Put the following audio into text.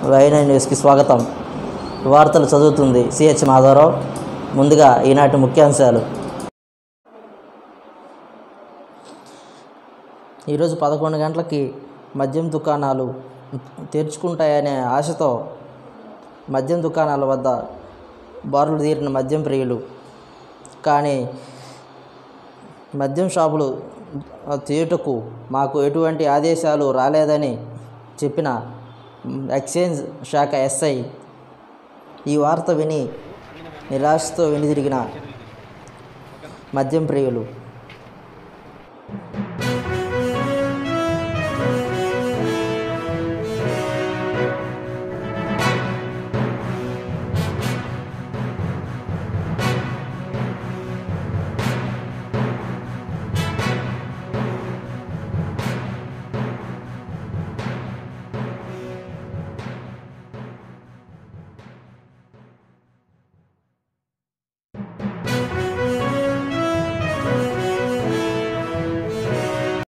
వైఎన్ఐ న్యూస్కి స్వాగతం వార్తలు చదువుతుంది సిహెచ్ మాధవరావు ముందుగా ఈనాటి ముఖ్యాంశాలు ఈరోజు పదకొండు గంటలకి మద్యం దుకాణాలు తెరుచుకుంటాయనే ఆశతో మద్యం దుకాణాల వద్ద బారులు తీరిన మద్యం ప్రియులు కానీ మద్యం షాపులు తీయుటకు మాకు ఎటువంటి ఆదేశాలు రాలేదని చెప్పిన ఎక్స్చేంజ్ శాఖ ఎస్ఐ ఈ వార్త విని నిరాశతో వెనుదిరిగిన మద్యం ప్రియులు